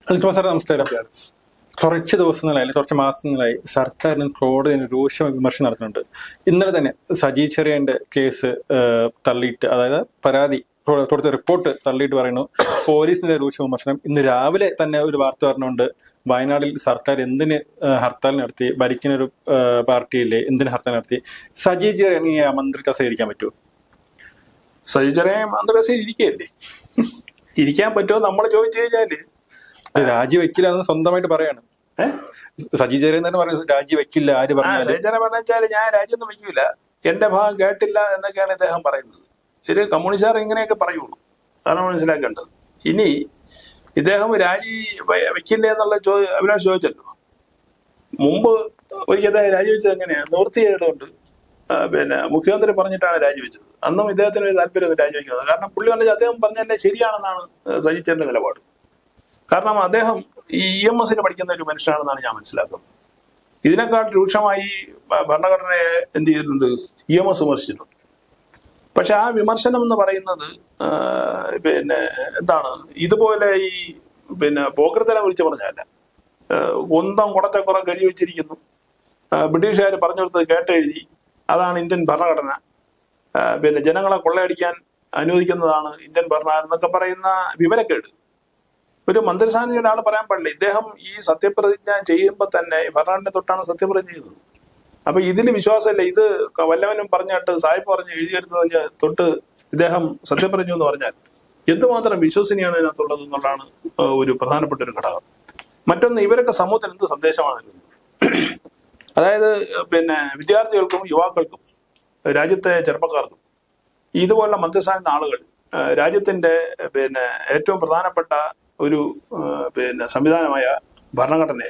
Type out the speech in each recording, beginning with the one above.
അൽത്തുമ sir നമസ്കാരം കുറച്ച് ദിവസങ്ങളായി അല്ലെങ്കിൽ കുറച്ച് മാസങ്ങളായി സർക്കാരിന് കോടതിന് രൂക്ഷ വിമർശനം നടത്തുന്നുണ്ട് ഇന്നലെ തന്നെ സജി ചെറിയന്റെ കേസ് ഏഹ്, തള്ളിയിട്ട് അതായത് പരാതി കൊ- കൊടുത്ത റിപ്പോർട്ട് തള്ളിയിട്ട് പറയുന്നു പോലീസിന്റെ രൂക്ഷ വിമർശനം ഇന്ന് രാവിലെ തന്നെ ഒരു വാർത്ത പറഞ്ഞുകൊണ്ട് വയനാട്ടിൽ സർക്കാർ എന്തിന് ഏഹ്, ഹർത്താൽ നടത്തി ഭരിക്കുന്ന ഒരു ഏഹ്, പാർട്ടിയില്ലേ എന്തിന് ഹർത്താൽ നടത്തി സജി ചെറിയൻ ഈ മന്ത്രി സ്വീകരിക്കാൻ പറ്റുമോ സജിചറെ മന്ത്രിസഭയിൽ ഇരിക്കുകയല്ലേ ഇരിക്കാൻ പറ്റുമോ നമ്മൾ ചോദിച്ചു കഴിഞ്ഞാല് രാജിവെക്കില്ല എന്ന് സ്വന്തമായിട്ട് പറയാണ് ഏഹ് സജി ചെറിയൻ തന്നെ പറയുന്നത് രാജിവെക്കില്ല ആര് ആ പറഞ്ഞാലും സജിചറെ പറഞ്ഞാല് ഞാൻ രാജ്യമൊന്നും വയ്ക്കൂല എന്റെ ഭാഗം കേട്ടില്ല എന്നൊക്കെയാണ് ഇദ്ദേഹം പറയുന്നത് ഒരു കമ്മ്യൂണിസ്റ്റുകാർ ഇങ്ങനെയൊക്കെ പറയുള്ളൂ അതാണ് മനസ്സിലാക്കേണ്ടത് ഇനി ഇദ്ദേഹം രാജി വ- വെക്കില്ലേ എന്നുള്ള ചോ അഭിലാഷ് ചോദിച്ചല്ലോ മുമ്പ് ഒരിക്കൽ അദ്ദേഹം രാജിവെച്ചത് എങ്ങനെയാ നിവൃത്തിയായതുകൊണ്ട് ആ, പിന്നെ മുഖ്യമന്ത്രി പറഞ്ഞിട്ടാണ് രാജിവെച്ചത് അന്നും ഇദ്ദേഹത്തിന് ഒരു താല്പര്യം രാജിവെക്കുന്നത് കാരണം പുള്ളി പറഞ്ഞത് അദ്ദേഹം പറഞ്ഞല്ലേ ശരിയാണെന്നാണ് സജിച്ചേന്റെ നിലപാട് കാരണം അദ്ദേഹം ഈ ഇ എം എസിന് പഠിക്കുന്ന ഒരു മനുഷ്യനാണെന്നാണ് ഞാൻ മനസ്സിലാക്കുന്നത് ഇതിനേക്കാൾ രൂക്ഷമായി ഭ- ഭരണഘടനയെ എന്ത് ചെയ്തിട്ടുണ്ട് ഇ എം എസ് വിമർശിച്ചിട്ടുണ്ട് പക്ഷെ ആ വിമർശനം എന്ന് പറയുന്നത് ആ, പിന്നെ എന്താണ് ഇതുപോലെ ഈ പിന്നെ പോക്കരത്തിനെ കുറിച്ച് പറഞ്ഞല്ല ഒന്തം കുടച്ചക്കുറം കഴി വെച്ചിരിക്കുന്നു ബ്രിട്ടീഷുകാർ പറഞ്ഞു കൊടുത്തത് കേട്ടെഴുതി അതാണ് ഇന്ത്യൻ ഭരണഘടന ആ, പിന്നെ ജനങ്ങളെ കൊള്ളയടിക്കാൻ അനുവദിക്കുന്നതാണ് ഇന്ത്യൻ ഭരണഘടന എന്നൊക്കെ പറയുന്ന വിവരക്കേട് ഒരു മന്ത്രിസ്ഥാനത്ത് ഒരാൾ പറയാൻ പാടില്ല ഇദ്ദേഹം ഈ സത്യപ്രതിജ്ഞ ചെയ്യുമ്പോൾ തന്നെ ഈ ഭരണഘടന തൊട്ടാണ് സത്യപ്രതിജ്ഞ ചെയ്തത് അപ്പൊ ഇതിന് വിശ്വാസമില്ല ഇത് വല്ലവനും പറഞ്ഞിട്ട് സാഹിബ് പറഞ്ഞ് എഴുതിയെടുത്തത് തൊട്ട് ഇദ്ദേഹം സത്യപ്രതിജ്ഞ എന്ന് പറഞ്ഞാൽ എന്തുമാത്രം വിശ്വസനീയാണ് ഇതിനകത്തുള്ളത് എന്നുള്ളതാണ് ആ, ഒരു പ്രധാനപ്പെട്ട ഒരു ഘടകം മറ്റൊന്ന് ഇവരൊക്കെ സമൂഹത്തിന് എന്ത് സന്ദേശമാണ് നൽകുന്നത് അതായത് പിന്നെ വിദ്യാർത്ഥികൾക്കും യുവാക്കൾക്കും രാജ്യത്തെ ചെറുപ്പക്കാർക്കും ഇതുപോലുള്ള മധ്യസ്ഥാന ആളുകൾ ആ, രാജ്യത്തിന്റെ പിന്നെ ഏറ്റവും പ്രധാനപ്പെട്ട ഒരു ആ, പിന്നെ സംവിധാനമായ ഭരണഘടനയെ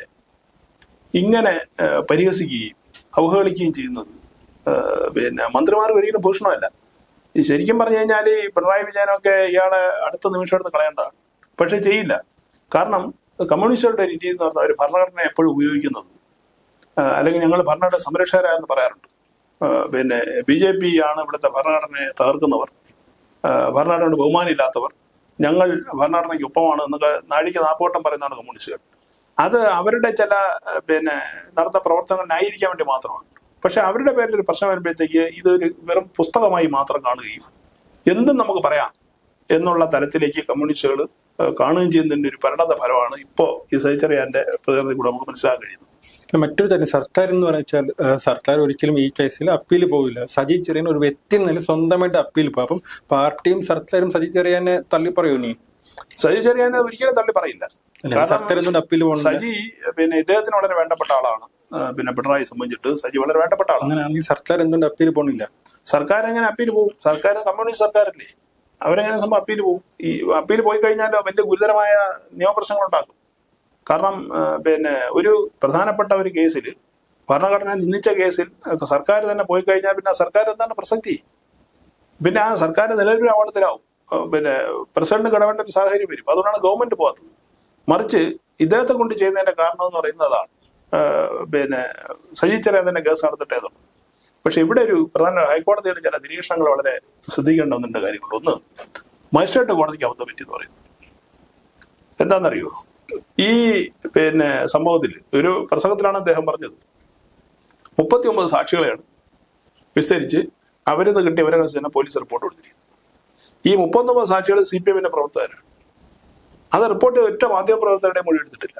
ഇങ്ങനെ ആ, പരിഹസിക്കുകയും അവഹേളിക്കുകയും ചെയ്യുന്നത് ആ, പിന്നെ മന്ത്രിമാർക്ക് ഒരിക്കലും ഭൂഷണമല്ല ഈ ശരിക്കും പറഞ്ഞു കഴിഞ്ഞാൽ ഈ പിണറായി വിജയനൊക്കെ ഇയാളെ അടുത്ത നിമിഷം എടുത്ത് കളയേണ്ടതാണ് പക്ഷെ ചെയ്യില്ല കാരണം കമ്മ്യൂണിസ്റ്റുകളുടെ രീതി എന്ന് പറഞ്ഞാൽ ഒരു ഭരണഘടന എപ്പോഴും ഉപയോഗിക്കുന്നത് ആ, അല്ലെങ്കിൽ ഞങ്ങൾ ഭരണഘടന സംരക്ഷകരായെന്ന് പറയാറുണ്ട് ആ, പിന്നെ ബി ജെ പി ആണ് ഇവിടുത്തെ ഭരണഘടനയെ തകർക്കുന്നവർ ആ, ഭരണഘടനയോട് ബഹുമാനമില്ലാത്തവർ ഞങ്ങൾ ഭരണഘടനയ്ക്ക് ഒപ്പമാണ് എന്നൊക്കെ നാഴിക നാപ്പോട്ടം പറയുന്നതാണ് കമ്മ്യൂണിസ്റ്റുകൾ അത് അവരുടെ ചില ആ, പിന്നെ നടത്ത പ്രവർത്തനങ്ങൾ ന്യായീകരിക്കാൻ വേണ്ടി മാത്രമാണ് പക്ഷെ അവരുടെ പേരിൽ ഒരു പ്രശ്നം വരുമ്പോഴത്തേക്ക് ഇതൊരു വെറും പുസ്തകമായി മാത്രം കാണുകയും എന്തും നമുക്ക് പറയാം എന്നുള്ള തലത്തിലേക്ക് കമ്മ്യൂണിസ്റ്റുകൾ കാണുകയും ചെയ്യുന്നതിന്റെ ഒരു പരിണത ഫലമാണ് ഇപ്പോ ഈ സഹിച്ചറിയാന്റെ പ്രതികരണത്തിൽ കൂടെ നമുക്ക് മനസ്സിലാക്കാൻ കഴിയുന്നത് പിന്നെ മറ്റൊരു കാര്യം സർക്കാർ എന്ന് പറഞ്ഞാൽ സർക്കാർ ഒരിക്കലും ഈ കേസിൽ അപ്പീൽ പോകില്ല സജി ചെറിയൻ ഒരു വ്യക്തി എന്ന നിലയിൽ സ്വന്തമായിട്ട് അപ്പീൽ പോകും അപ്പം പാർട്ടിയും സർക്കാരും സജി ചെറിയാനെ തള്ളി പറയൂ നീ സജി ചെറിയാനെ ഒരിക്കലും തള്ളി പറയില്ല അല്ല, സർക്കാർ എന്തുകൊണ്ട് അപ്പീൽ പോകുന്നില്ല സജി പിന്നെ ഇദ്ദേഹത്തിന് വളരെ വേണ്ടപ്പെട്ട ആളാണ് ആ, പിന്നെ പിണറായി സംബന്ധിച്ചിട്ട് സജി വളരെ വേണ്ടപ്പെട്ട ആളാണ് അങ്ങനെയാണെങ്കിൽ സർക്കാർ എന്തുകൊണ്ട് അപ്പീൽ പോകുന്നില്ല സർക്കാർ എങ്ങനെ അപ്പീൽ പോകും സർക്കാർ കമ്മ്യൂണിസ്റ്റ് സർക്കാരല്ലേ അവരെങ്ങനെ സംഭവം അപ്പീൽ പോകും ഈ അപ്പീൽ പോയി കഴിഞ്ഞാൽ വലിയ ഗുരുതരമായ നിയമപ്രശ്നങ്ങൾ ഉണ്ടാക്കും കാരണം ആ, പിന്നെ ഒരു പ്രധാനപ്പെട്ട ഒരു കേസിൽ ഭരണഘടന നിന്ദിച്ച കേസിൽ സർക്കാർ തന്നെ പോയി കഴിഞ്ഞാൽ പിന്നെ ആ സർക്കാർ എന്താണ് പ്രസക്തി പിന്നെ ആ സർക്കാർ നിലവിൽ അവാർഡത്തിലാവും ആ, പിന്നെ പ്രസിഡന്റ് കിടവേണ്ട ഒരു സാഹചര്യം വരും അതുകൊണ്ടാണ് ഗവൺമെന്റ് പോകാത്തത് മറിച്ച് ഇദ്ദേഹത്തെ കൊണ്ട് ചെയ്യുന്നതിന്റെ കാരണം എന്ന് പറയുന്നത് അതാണ് ആ, പിന്നെ സജീച്ചറിയാൻ തന്നെ കേസ് നടത്തിട്ടേതുള്ളൂ പക്ഷെ ഇവിടെ ഒരു പ്രധാന ഹൈക്കോടതിയുടെ ചില നിരീക്ഷണങ്ങൾ വളരെ ശ്രദ്ധിക്കേണ്ട ഒന്നുണ്ട് കാര്യങ്ങളുണ്ട് ഒന്ന് മജിസ്ട്രേറ്റ് കോടതിക്ക് അബദ്ധം പറ്റി എന്ന് പറയുന്നു എന്താണെന്നറിയോ ഈ പിന്നെ സംഭവത്തിൽ ഒരു പ്രസംഗത്തിലാണ് അദ്ദേഹം പറഞ്ഞത് മുപ്പത്തി ഒമ്പത് സാക്ഷികളെയാണ് വിസ്തരിച്ച് അവരിൽ നിന്ന് കിട്ടിയ വിവരങ്ങൾ പോലീസ് റിപ്പോർട്ട് കൊടുത്തിരിക്കുന്നത് ഈ മുപ്പത്തൊമ്പത് സാക്ഷികൾ സി പി എമ്മിന്റെ പ്രവർത്തകരാണ് അത് റിപ്പോർട്ട് ചെയ്ത ഒറ്റ മാധ്യമ പ്രവർത്തകരുടെ മൊഴി എടുത്തിട്ടില്ല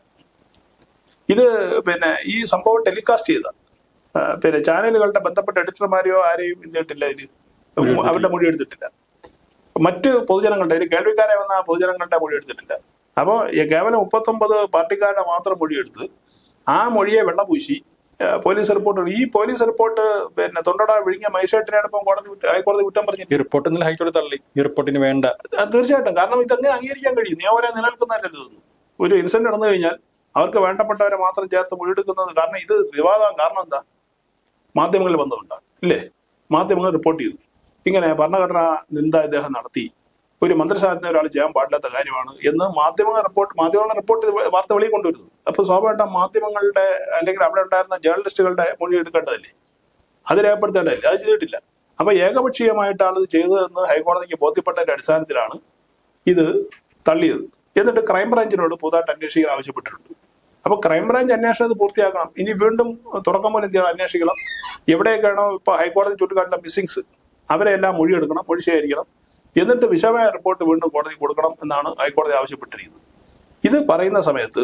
ഇത് പിന്നെ ഈ സംഭവം ടെലികാസ്റ്റ് ചെയ്ത ആ, പിന്നെ ചാനലുകളുടെ ബന്ധപ്പെട്ട എഡിറ്റർമാരെയോ ആരെയും എന്ത് ചെയ്തിട്ടില്ല ഇതിൽ അവരുടെ മൊഴി എടുത്തിട്ടില്ല മറ്റ് പൊതുജനങ്ങളുടെ ഒരു കേൾവിക്കാരെ വന്ന പൊതുജനങ്ങളുടെ മൊഴി എടുത്തിട്ടില്ല അപ്പോൾ കേവലം മുപ്പത്തൊമ്പത് പാർട്ടിക്കാരുടെ മാത്രം മൊഴി എടുത്ത് ആ മൊഴിയെ വെള്ളപൂശി ആ, പോലീസ് റിപ്പോർട്ട് ഈ പോലീസ് റിപ്പോർട്ട് പിന്നെ തൊണ്ടട വിഴുങ്ങിയ മജിസ്ട്രേറ്റിനാണ് ഇപ്പം കോടതി വിട്ട് ഹൈക്കോടതി കുറ്റം പറഞ്ഞു ഈ റിപ്പോർട്ട് ഇന്നലെ ഹൈക്കോടതി തള്ളി ഈ റിപ്പോർട്ടിന് വേണ്ട ആ, തീർച്ചയായിട്ടും കാരണം ഇതെങ്ങനെ അംഗീകരിക്കാൻ കഴിയും നിയമപരം നിലനിൽക്കുന്നതല്ലല്ലോ ഇതൊന്നും ഒരു ഇൻസിഡന്റ് നടന്നു കഴിഞ്ഞാൽ അവർക്ക് വേണ്ടപ്പെട്ടവരെ മാത്രം ചേർത്ത് മൊഴിയെടുക്കുന്നത് കാരണം ഇത് വിവാദം കാരണം എന്താ മാധ്യമങ്ങളിൽ ബന്ധമുണ്ടാ ഇല്ലേ മാധ്യമങ്ങൾ റിപ്പോർട്ട് ചെയ്തു ഇങ്ങനെ ഭരണഘടന നിന്ദ ഇദ്ദേഹം നടത്തി ഒരു മന്ത്രിസ്ഥാനത്തിന് ഒരാൾ ചെയ്യാൻ പാടില്ലാത്ത കാര്യമാണ് എന്ന് മാധ്യമങ്ങൾ റിപ്പോർട്ട് മാധ്യമങ്ങളുടെ റിപ്പോർട്ട് ചെയ്ത് വാർത്ത വെളിയിൽ കൊണ്ടുവരുന്നു അപ്പൊ സ്വാഭാവികമായിട്ടും മാധ്യമങ്ങളുടെ അല്ലെങ്കിൽ അവിടെ ഉണ്ടായിരുന്ന ജേർണലിസ്റ്റുകളുടെ മൊഴി എടുക്കേണ്ടതല്ലേ അത് രേഖപ്പെടുത്തേണ്ടതല്ലേ അത് ചെയ്തിട്ടില്ല അപ്പൊ ഏകപക്ഷീയമായിട്ടാണ് ഇത് ചെയ്തതെന്ന് ഹൈക്കോടതിക്ക് ബോധ്യപ്പെട്ടതിന്റെ അടിസ്ഥാനത്തിലാണ് ഇത് തള്ളിയത് എന്നിട്ട് ക്രൈംബ്രാഞ്ചിനോട് പുതുതായിട്ട് അന്വേഷിക്കാൻ ആവശ്യപ്പെട്ടിട്ടുണ്ട് അപ്പൊ ക്രൈംബ്രാഞ്ച് അന്വേഷണം ഇത് പൂർത്തിയാക്കണം ഇനി വീണ്ടും തുടക്കം പോലെ എന്ത് ചെയ്യണം അന്വേഷിക്കണം എവിടെയൊക്കെയാണോ ഇപ്പൊ ഹൈക്കോടതി ചൂണ്ടിക്കാട്ടുന്ന മിസ്സിങ്സ് അവരെ എല്ലാം മൊഴി എടുക്കണം മൊഴി ശേഖരിക്കണം എന്നിട്ട് വിശദമായ റിപ്പോർട്ട് വീണ്ടും കോടതി കൊടുക്കണം എന്നാണ് ഹൈക്കോടതി ആവശ്യപ്പെട്ടിരിക്കുന്നത് ഇത് പറയുന്ന സമയത്ത്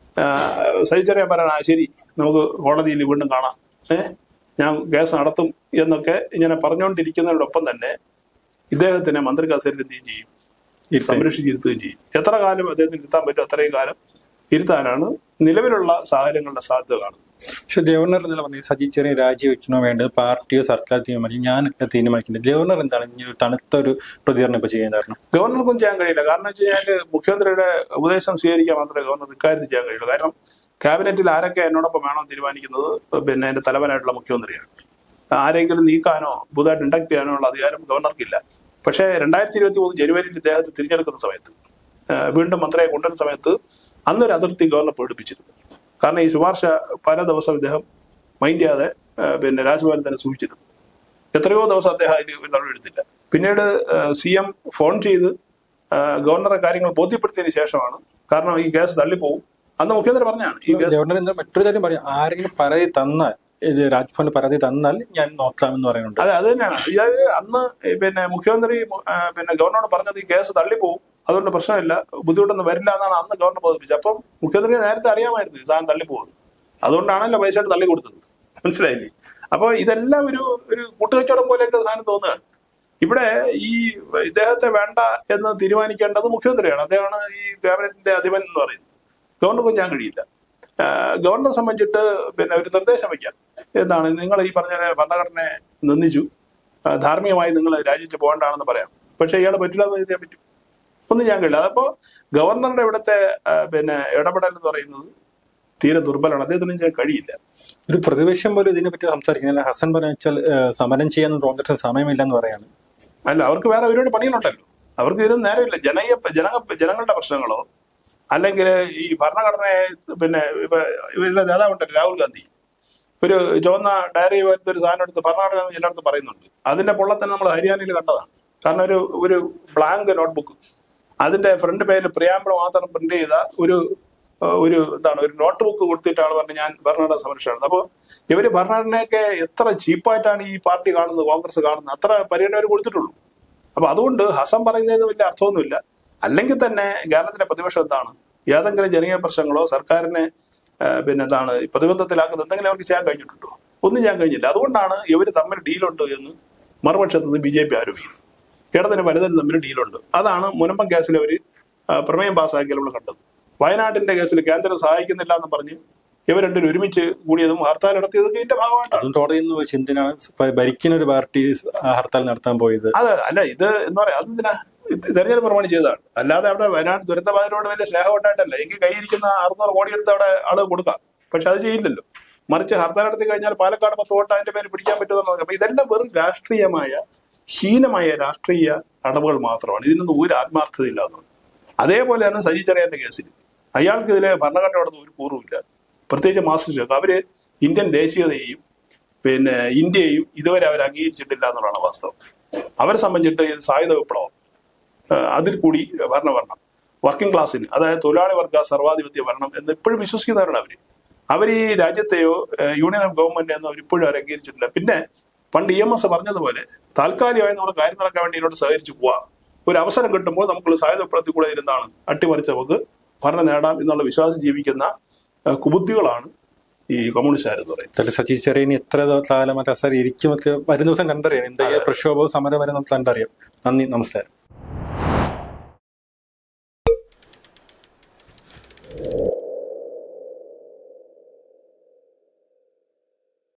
സഹിച്ചറിയാൻ പറയാൻ ആ ശരി നമുക്ക് കോടതിയിൽ വീണ്ടും കാണാം ഏഹ് ഞാൻ കേസ് നടത്തും എന്നൊക്കെ ഇങ്ങനെ പറഞ്ഞുകൊണ്ടിരിക്കുന്നതിനോടൊപ്പം തന്നെ ഇദ്ദേഹത്തിനെ മന്ത്രി കസേരയിൽ എന്ത് ചെയ്യും സംരക്ഷിച്ചിരുത്തുകയും ചെയ്യും എത്ര കാലം അദ്ദേഹത്തിന് ഇരുത്താൻ പറ്റും അത്രയും കാലം ഇരുത്താനാണ് നിലവിലുള്ള സാഹചര്യങ്ങളുടെ സാധ്യത കാണുന്നത് പക്ഷെ ഗവർണർ എന്നുള്ള പറഞ്ഞത് സജി ചെറിയ രാജിവെക്കണോ വേണ്ടത് പാർട്ടിയോ സർക്കാർ തീരുമാനിക്കും ഞാനല്ല തീരുമാനിക്കുന്നത് ഗവർണർ എന്താണ് ഇനി ഒരു തണുത്ത ഒരു പ്രതികരണം ഇപ്പൊ ചെയ്യാൻ കാരണം ഗവർണർക്കും ചെയ്യാൻ കഴിയില്ല കാരണം വെച്ച് കഴിഞ്ഞാൽ മുഖ്യമന്ത്രിയുടെ ഉപദേശം സ്വീകരിക്കാൻ മാത്രമേ ഗവർണർ ഇക്കാര്യത്തിൽ ചെയ്യാൻ കഴിയുള്ളൂ കാരണം ക്യാബിനറ്റിൽ ആരൊക്കെ എന്നോടൊപ്പം വേണോ തീരുമാനിക്കുന്നത് പിന്നെ എന്റെ തലവനായിട്ടുള്ള മുഖ്യമന്ത്രിയാണ് ആരെങ്കിലും നീക്കാനോ പുതുതായിട്ട് ഇൻഡക്ട് ചെയ്യാനോ ഉള്ള അധികാരം ഗവർണർക്കില്ല പക്ഷേ രണ്ടായിരത്തി ഇരുപത്തി മൂന്ന് ജനുവരിയിൽ ഇദ്ദേഹത്തെ തിരഞ്ഞെടുക്കുന്ന സമയത്ത് ആ, വീണ്ടും മന്ത്രിയെ കൊണ്ടുവരുന്ന സമയത്ത് അന്നൊരു അതിർത്തി ഗവർണർ പ്രകടിപ്പിച്ചിരുന്നു കാരണം ഈ ശുപാർശ പല ദിവസം ഇദ്ദേഹം മൈൻഡ് ചെയ്യാതെ ആ, പിന്നെ രാജ്ഭവനിൽ തന്നെ സൂക്ഷിച്ചിരുന്നു എത്രയോ ദിവസം അദ്ദേഹം അതിൽ ഒരു നടപടിയെടുത്തില്ല പിന്നീട് സി എം ഫോൺ ചെയ്ത് ആ, ഗവർണറെ കാര്യങ്ങൾ ബോധ്യപ്പെടുത്തിയതിനു ശേഷമാണ് കാരണം ഈ കേസ് തള്ളിപ്പോവും അന്ന് മുഖ്യമന്ത്രി പറഞ്ഞാണ് ഈ കേസ് ഗവർണർ എന്താ മറ്റൊരു കാര്യം പറയാം ആരെങ്കിലും പരാതി തന്നാൽ ഇത് രാജ്ഭവന് പരാതി തന്നാൽ ഞാൻ നോക്കാമെന്ന് പറയുന്നുണ്ട് അതെ അത് തന്നെയാണ് അതായത് അന്ന് ഈ പിന്നെ മുഖ്യമന്ത്രി ആ, പിന്നെ ഗവർണറോട് പറഞ്ഞത് ഈ കേസ് തള്ളിപ്പോവും അതുകൊണ്ട് പ്രശ്നമില്ല ബുദ്ധിമുട്ടൊന്നും വരില്ല എന്നാണ് അന്ന് ഗവർണർ ബോധിപ്പിച്ചത് അപ്പം മുഖ്യമന്ത്രി നേരത്തെ അറിയാമായിരുന്നു ഈ സാധനം തള്ളിപ്പോകുന്നു അതുകൊണ്ടാണല്ലോ പൈസയായിട്ട് തള്ളി കൊടുത്തത് മനസ്സിലായില്ലേ അപ്പൊ ഇതെല്ലാം ഒരു ഒരു കൂട്ടുകച്ചവടം പോലെയൊക്കെ സാധനം തോന്നുകയാണ് ഇവിടെ ഈ ഇദ്ദേഹത്തെ വേണ്ട എന്ന് തീരുമാനിക്കേണ്ടത് മുഖ്യമന്ത്രിയാണ് അദ്ദേഹമാണ് ഈ ക്യാബിനറ്റിന്റെ അധിപൻ എന്ന് പറയുന്നത് ഗവർണർക്കും ഞാൻ കഴിയില്ല ആ, ഗവർണറെ സംബന്ധിച്ചിട്ട് പിന്നെ ഒരു നിർദ്ദേശം വയ്ക്കാം എന്താണ് നിങ്ങൾ ഈ പറഞ്ഞ ഭരണഘടനയെ നിന്ദിച്ചു ആ, ധാർമ്മികമായി നിങ്ങൾ രാജിച്ച് പോകേണ്ടതാണെന്ന് പറയാം പക്ഷെ ഇയാളെ പറ്റില്ല എന്ന് എഴുതിയാൻ പറ്റും ഒന്നും ഞാൻ കഴിയില്ല അതപ്പോ ഗവർണറുടെ ഇവിടുത്തെ ആ, പിന്നെ ഇടപെടൽ എന്ന് പറയുന്നത് തീരെ ദുർബലമാണ് അദ്ദേഹത്തിന് ഞാൻ കഴിയില്ല ഒരു പ്രതിപക്ഷം പോലും ഇതിനെപ്പറ്റി സംസാരിക്കുന്നില്ല ഹസൻ പറഞ്ഞ വെച്ചാൽ ഏഹ്, സമരം ചെയ്യാൻ കോൺഗ്രസിന് സമയമില്ലെന്ന് പറയാണ് അല്ല അവർക്ക് വേറെ ഒരുപാട് പണികളുണ്ടല്ലോ അവർക്ക് ഇതിനും നേരമില്ല ജനകീയ ജന ജനങ്ങളുടെ പ്രശ്നങ്ങളോ അല്ലെങ്കിൽ ഈ ഭരണഘടനയെ പിന്നെ ഇപ്പൊ ഇവരുടെ നേതാവുണ്ടല്ലോ രാഹുൽ ഗാന്ധി ഒരു ചുവന്ന ഡയറി പോലത്തെ ഒരു സാധനം എടുത്ത് ഭരണഘടന എന്ന് ചിലയിടത്ത് പറയുന്നുണ്ട് അതിന്റെ പൊള്ളത്തന്നെ നമ്മൾ ഹരിയാനയിൽ കണ്ടതാണ് കാരണം ഒരു ഒരു ബ്ലാങ്ക് നോട്ട്ബുക്ക് അതിന്റെ ഫ്രണ്ട് പേജിൽ പ്രിയാമ്പിൾ മാത്രം പ്രിന്റ് ചെയ്ത ഒരു ഏഹ്, ഒരു എന്താണ് ഒരു നോട്ട് ബുക്ക് കൊടുത്തിട്ടാണ് പറഞ്ഞ് ഞാൻ ഭരണഘടന സംരക്ഷണം അപ്പോൾ ഇവര് ഭരണഘടനയൊക്കെ എത്ര ചീപ്പായിട്ടാണ് ഈ പാർട്ടി കാണുന്നത് കോൺഗ്രസ് കാണുന്നത് അത്ര പരിഗണന അവർ കൊടുത്തിട്ടുള്ളൂ അപ്പൊ അതുകൊണ്ട് ഹസൻ പറയുന്നതിന് വലിയ അർത്ഥമൊന്നുമില്ല അല്ലെങ്കിൽ തന്നെ കേരളത്തിലെ പ്രതിപക്ഷം എന്താണ് ഏതെങ്കിലും ജനകീയ പ്രശ്നങ്ങളോ സർക്കാരിനെ ആ, പിന്നെ എന്താണ് പ്രതിബന്ധത്തിലാക്കുന്ന എന്തെങ്കിലും അവർക്ക് ചെയ്യാൻ കഴിഞ്ഞിട്ടുണ്ടോ ഒന്നും ചെയ്യാൻ കഴിഞ്ഞില്ല അതുകൊണ്ടാണ് ഇവർ തമ്മിൽ ഡീലുണ്ട് എന്ന് മറുപക്ഷത്ത് നിന്ന് ബി ജെ പി ആരോപിക്കും ഇടതിന് വലുതിന് തമ്മിൽ ഡീലുണ്ട് അതാണ് മുനമ്പം കേസിൽ അവർ പ്രമേയം പാസ്സാക്കിയാൽ നമ്മൾ കണ്ടത് വയനാട്ടിന്റെ കേസിൽ കേന്ദ്രം സഹായിക്കുന്നില്ല എന്ന് പറഞ്ഞ് ഇവർ രണ്ടുപേരും ഒരുമിച്ച് കൂടിയതും ഹർത്താൽ നടത്തിയതൊക്കെ ഇതിന്റെ ഭാഗമായിട്ടാണ് അതും കോടതിയിൽ നിന്ന് വെച്ച് എന്തിനാണ് ഭ- ഭരിക്കുന്ന ഒരു പാർട്ടി ആ ഹർത്താൽ നടത്താൻ പോയത് അത് അല്ല ഇത് എന്താ പറയാ അതെന്തിനാ ഇത് തെരഞ്ഞെടുപ്പ് പ്രമാണം ചെയ്തതാണ് അല്ലാതെ അവിടെ വയനാട് ദുരന്തബാധിതരോട് വലിയ സ്നേഹം ഉണ്ടായിട്ടല്ല എങ്കിൽ കയ്യിരിക്കുന്ന അറുന്നൂറ് കോടി എടുത്ത് അവിടെ ആള് കൊടുക്കാം പക്ഷെ അത് ചെയ്യില്ലല്ലോ മറിച്ച് ഹർത്താൽ നടത്തി കഴിഞ്ഞാൽ പാലക്കാട് പത്ത് വോട്ട് അതിന്റെ പേര് പിടിക്കാൻ പറ്റുമെന്ന് പറഞ്ഞു അപ്പൊ ഇതെല്ലാം വെറും രാഷ്ട്രീയമായ ഹീനമായ രാഷ്ട്രീയ അടവുകൾ മാത്രമാണ് ഇതിനൊന്നും ഒരു ആത്മാർത്ഥത ഇല്ലാത്തത് അതേപോലെ തന്നെ സജി ചെറിയാന്റെ കേസിൽ അയാൾക്ക് ഇതിലെ ഭരണഘടനയോടൊന്നും ഒരു പൂർവ്വമില്ല പ്രത്യേകിച്ച് മാസ്റ്റർ ഷെഫ് അവര് ഇന്ത്യൻ ദേശീയതയെയും പിന്നെ ഇന്ത്യയെയും ഇതുവരെ അവർ അംഗീകരിച്ചിട്ടില്ല എന്നുള്ളതാണ് വാസ്തവം അവരെ സംബന്ധിച്ചിട്ട് ഇത് സായുധ വിപ്ലവം ആ, അതിൽ കൂടി ഭരണഭരണം വർക്കിംഗ് ക്ലാസ്സിന് അതായത് തൊഴിലാളി വർഗ സർവാധിപത്യ ഭരണം എന്ന് ഇപ്പോഴും വിശ്വസിക്കുന്നവരാണ് അവര് അവർ ഈ രാജ്യത്തെയോ ഏഹ്, യൂണിയൻ ഓഫ് ഗവൺമെന്റ് എന്നോ ഇപ്പോഴും അവർ അംഗീകരിച്ചിട്ടില്ല പിന്നെ പണ്ട് ഇ എം എസ് പറഞ്ഞതുപോലെ താൽക്കാലികമായി നമ്മൾ കാര്യം നടക്കാൻ വേണ്ടി ഇതിനോട് സഹകരിച്ചു പോവാം ഒരു അവസരം കിട്ടുമ്പോൾ നമുക്ക് സായുധ വിപ്ലവത്തിൽ കൂടെ ഇരുന്നാണ് അട്ടിമറിച്ച് നമുക്ക് ഭരണം നേടാം എന്നുള്ള വിശ്വാസം ജീവിക്കുന്ന ഏഹ്, കുബുദ്ധികളാണ് ഈ കമ്മ്യൂണിസ്റ്റുകാരെന്ന് പറയുന്നത് എന്തായാലും സജി ചെറിയനി എത്ര കാലം മറ്റേ സാർ ഇരിക്കുമൊക്കെ വരും ദിവസം കണ്ടറിയാം എന്തൊക്കെ പ്രക്ഷോഭവും സമരം വരെ നമുക്ക് കണ്ടറിയാം നന്ദി നമസ്കാരം